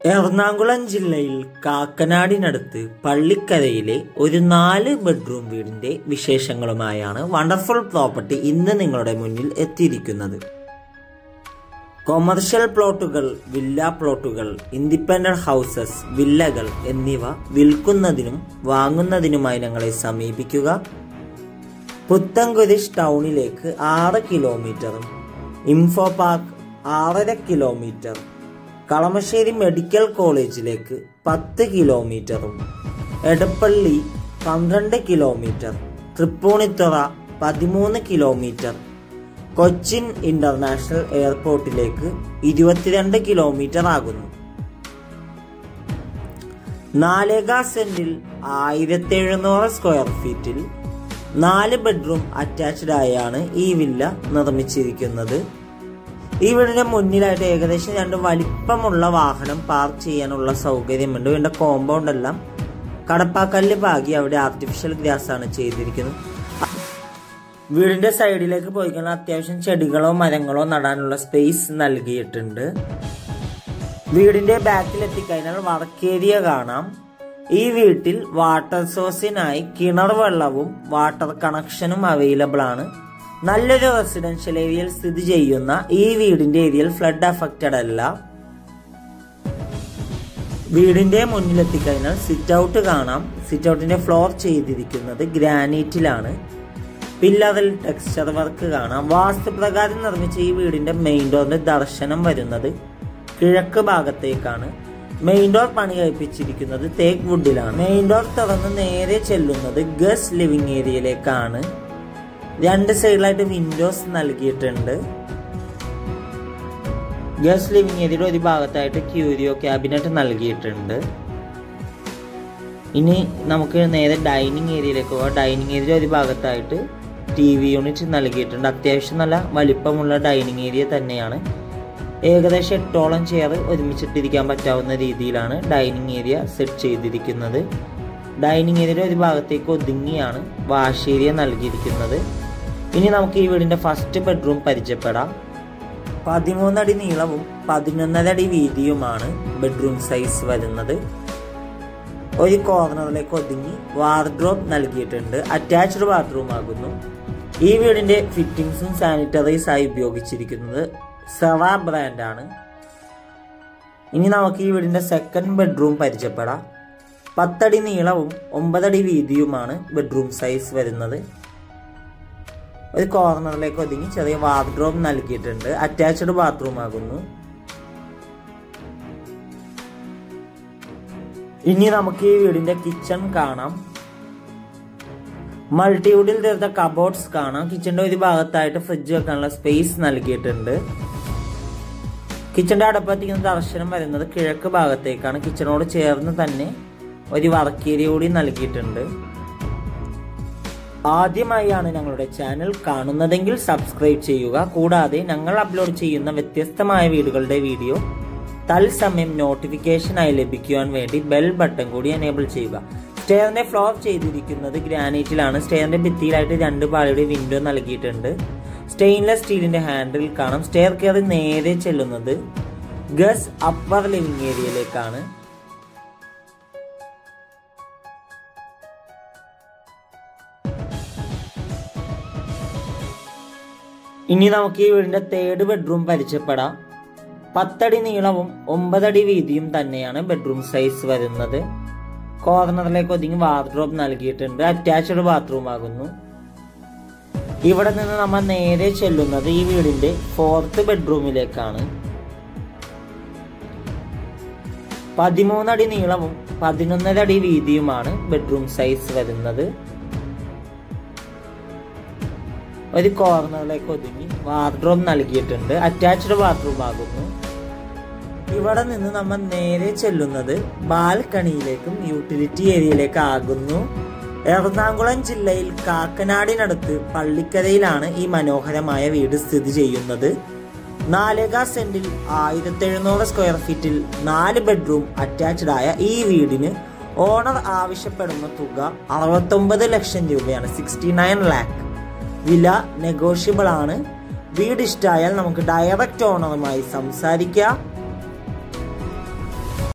എറണാകുളം ജില്ലയിൽ കാക്കനാടിനടുത്ത് പള്ളിക്കരയിലെ ഒരു നാല് ബെഡ്റൂം വീടിന്റെ വിശേഷങ്ങളുമായാണ് വണ്ടർഫുൾ പ്രോപ്പർട്ടി ഇന്ന് നിങ്ങളുടെ മുന്നിൽ എത്തിയിരിക്കുന്നത് കൊമേഴ്ഷ്യൽ പ്ലോട്ടുകൾ വില്ല പ്ലോട്ടുകൾ ഇൻഡിപെൻഡന്റ് ഹൗസസ് വില്ലകൾ എന്നിവ വിൽക്കുന്നതിനും വാങ്ങുന്നതിനുമായി ഞങ്ങളെ സമീപിക്കുക പുത്തൻകുരിശ് ടൗണിലേക്ക് ആറ് കിലോമീറ്ററും ഇൻഫോ പാർക്ക് ആറര കിലോമീറ്റർ കളമശ്ശേരി മെഡിക്കൽ കോളേജിലേക്ക് പത്ത് കിലോമീറ്ററും എടപ്പള്ളി പന്ത്രണ്ട് കിലോമീറ്റർ തൃപ്പൂണിത്തുറ പതിമൂന്ന് കിലോമീറ്റർ കൊച്ചിൻ ഇന്റർനാഷണൽ എയർപോർട്ടിലേക്ക് ഇരുപത്തിരണ്ട് കിലോമീറ്റർ ആകുന്നു നാലേകാ സെന്റിൽ ആയിരത്തി എഴുന്നൂറ് സ്ക്വയർ ഫീറ്റിൽ നാല് ബെഡ്റൂം അറ്റാച്ച്ഡ് ആയാണ് ഈ വില്ല നിർമ്മിച്ചിരിക്കുന്നത് ഈ വീടിന്റെ മുന്നിലായിട്ട് ഏകദേശം രണ്ട് വലിപ്പമുള്ള വാഹനം പാർക്ക് ചെയ്യാനുള്ള സൗകര്യമുണ്ട് വീടിന്റെ കോമ്പൗണ്ട് എല്ലാം കടപ്പാക്കല്ല് പാകി അവിടെ ആർട്ടിഫിഷ്യൽ ഗ്രാസ് ആണ് ചെയ്തിരിക്കുന്നത് വീടിന്റെ സൈഡിലേക്ക് പോയി കഴിഞ്ഞാൽ അത്യാവശ്യം ചെടികളോ മരങ്ങളോ നടാനുള്ള സ്പേസ് നൽകിയിട്ടുണ്ട് വീടിന്റെ ബാക്കിൽ എത്തിക്കഴിഞ്ഞാൽ വർക്ക് ഏരിയ കാണാം ഈ വീട്ടിൽ വാട്ടർ സോഴ്സിനായി കിണർ വെള്ളവും വാട്ടർ കണക്ഷനും അവൈലബിൾ ആണ് നല്ലൊരു റെസിഡൻഷ്യൽ ഏരിയയിൽ സ്ഥിതി ചെയ്യുന്ന ഈ വീടിന്റെ ഏരിയയിൽ ഫ്ലഡ് അഫക്റ്റഡ് അല്ല വീടിന്റെ മുന്നിലെത്തിക്കഴിഞ്ഞാൽ സിറ്റ് ഔട്ട് കാണാം സിറ്റ് ഔട്ടിന്റെ ഫ്ലോർ ചെയ്തിരിക്കുന്നത് ഗ്രാനൈറ്റിലാണ് പില്ലറിൽ ടെക്സ്ചർ വർക്ക് കാണാം വാസ്തുപ്രകാരം നിർമ്മിച്ച ഈ വീടിന്റെ മെയിൻ ഡോറിന്റെ ദർശനം വരുന്നത് കിഴക്ക് ഭാഗത്തേക്കാണ് മെയിൻ ഡോർ പണി കഴിപ്പിച്ചിരിക്കുന്നത് തേക്ക് വുഡിലാണ് മെയിൻ ഡോർ തുറന്ന് നേരെ ചെല്ലുന്നത് ഗസ് ലിവിംഗ് ഏരിയയിലേക്കാണ് രണ്ട് സൈഡിലായിട്ട് വിൻഡോസ് നൽകിയിട്ടുണ്ട് ഗസ് ലിവിംഗ് ഏരിയയുടെ ഒരു ഭാഗത്തായിട്ട് ക്യൂരിയോ ക്യാബിനറ്റ് നൽകിയിട്ടുണ്ട് ഇനി നമുക്ക് നേരെ ഡൈനിങ് ഏരിയയിലേക്ക് പോകാം ഡൈനിങ് ഏരിയ ഒരു ഭാഗത്തായിട്ട് ടി വി യൂണിറ്റ് നൽകിയിട്ടുണ്ട് അത്യാവശ്യം നല്ല വലിപ്പമുള്ള ഡൈനിങ് ഏരിയ തന്നെയാണ് ഏകദേശം എട്ടോളം ചെയർ ഒരുമിച്ചിട്ടിരിക്കാൻ പറ്റാവുന്ന രീതിയിലാണ് ഡൈനിങ് ഏരിയ സെറ്റ് ചെയ്തിരിക്കുന്നത് ഡൈനിങ് ഏരിയയുടെ ഒരു ഭാഗത്തേക്ക് ഒതുങ്ങിയാണ് വാഷ് ഏരിയ നൽകിയിരിക്കുന്നത് ഇനി നമുക്ക് ഈ വീടിന്റെ ഫസ്റ്റ് ബെഡ്റൂം പരിചയപ്പെടാം പതിമൂന്നടി നീളവും പതിനൊന്നര അടി വീതിയുമാണ് ബെഡ്റൂം സൈസ് വരുന്നത് ഒരു കോർണറിലേക്ക് ഒതുങ്ങി വാർഡ്രോബ് നൽകിയിട്ടുണ്ട് അറ്റാച്ച്ഡ് ബാത്റൂം ആകുന്നു ഈ വീടിന്റെ ഫിറ്റിംഗ്സും സാനിറ്ററീസ് ആയി ഉപയോഗിച്ചിരിക്കുന്നത് സെറ ബ്രാൻഡാണ് ഇനി നമുക്ക് ഈ വീടിന്റെ സെക്കൻഡ് ബെഡ്റൂം പരിചയപ്പെടാം പത്തടി നീളവും ഒമ്പതടി വീതിയുമാണ് ബെഡ്റൂം സൈസ് വരുന്നത് ഒരു കോർണറിലേക്ക് ഒതുങ്ങി ചെറിയ വാർഡ്രോബ് നൽകിയിട്ടുണ്ട് അറ്റാച്ച്ഡ് ബാത്റൂം ആകുന്നു ഇനി നമുക്ക് ഈ വീടിന്റെ കിച്ചൺ കാണാം മൾട്ടിവുഡിൽ തീർത്ത കബോർഡ്സ് കാണാം കിച്ചന്റെ ഒരു ഭാഗത്തായിട്ട് ഫ്രിഡ്ജ് വെക്കാനുള്ള സ്പേസ് നൽകിയിട്ടുണ്ട് കിച്ചന്റെ അടുപ്പത്തിക്കുന്ന ദർശനം വരുന്നത് കിഴക്ക് ഭാഗത്തേക്കാണ് കിച്ചണോട് ചേർന്ന് തന്നെ ഒരു വർക്ക് ഏരിയ കൂടി നൽകിയിട്ടുണ്ട് ആദ്യമായാണ് ഞങ്ങളുടെ ചാനൽ കാണുന്നതെങ്കിൽ സബ്സ്ക്രൈബ് ചെയ്യുക കൂടാതെ ഞങ്ങൾ അപ്ലോഡ് ചെയ്യുന്ന വ്യത്യസ്തമായ വീടുകളുടെ വീഡിയോ തത്സമയം നോട്ടിഫിക്കേഷനായി ലഭിക്കുവാൻ വേണ്ടി ബെൽ ബട്ടൺ കൂടി എനേബിൾ ചെയ്യുക സ്റ്റെയറിന്റെ ഫ്ലോർ ചെയ്തിരിക്കുന്നത് ഗ്രാനൈറ്റിലാണ് സ്റ്റെയറിന്റെ ഭിത്തിയിലായിട്ട് രണ്ട് പാളിയുടെ വിൻഡോ നൽകിയിട്ടുണ്ട് സ്റ്റെയിൻലെസ് സ്റ്റീലിന്റെ ഹാൻഡിൽ കാണാം സ്റ്റെയർ കയറി നേരെ ചെല്ലുന്നത് ഗസ് അപ്പർ ലിവിംഗ് ഏരിയയിലേക്കാണ് ഇനി നമുക്ക് ഈ വീടിന്റെ തേർഡ് ബെഡ്റൂം പരിചയപ്പെടാം പത്തടി നീളവും ഒമ്പതടി വീതിയും തന്നെയാണ് ബെഡ്റൂം സൈസ് വരുന്നത് കോർണറിലേക്ക് ഒതുങ്ങി വാർഡ്രോബ് നൽകിയിട്ടുണ്ട് അറ്റാച്ച്ഡ് ബാത്റൂം ആകുന്നു ഇവിടെ നിന്ന് നമ്മൾ നേരെ ചെല്ലുന്നത് ഈ വീടിന്റെ ഫോർത്ത് ബെഡ്റൂമിലേക്കാണ് പതിമൂന്നടി നീളവും പതിനൊന്നര അടി വീതിയുമാണ് ബെഡ്റൂം സൈസ് വരുന്നത് ഒരു കോർണറിലേക്ക് ഒതുങ്ങി വാർഡ്രോബ് നൽകിയിട്ടുണ്ട് അറ്റാച്ച്ഡ് ബാത്റൂം ആകുന്നു ഇവിടെ നിന്ന് നമ്മൾ നേരെ ചെല്ലുന്നത് ബാൽക്കണിയിലേക്കും യൂട്ടിലിറ്റി ഏരിയയിലേക്ക് ആകുന്നു എറണാകുളം ജില്ലയിൽ കാക്കനാടിനടുത്ത് പള്ളിക്കരയിലാണ് ഈ മനോഹരമായ വീട് സ്ഥിതി ചെയ്യുന്നത് നാലേകാ സെന്റിൽ ആയിരത്തി എഴുന്നൂറ് സ്ക്വയർ ഫീറ്റിൽ നാല് ബെഡ്റൂം അറ്റാച്ച്ഡ് ആയ ഈ വീടിന് ഓണർ ആവശ്യപ്പെടുന്ന തുക അറുപത്തൊമ്പത് ലക്ഷം രൂപയാണ് സിക്സ്റ്റി നയൻ ലാക്ക് വില നെഗോഷ്യബിൾ ആണ് വീട് ഇഷ്ടമായാൽ നമുക്ക് ഡയറക്റ്റ് ഓണറുമായി സംസാരിക്കാം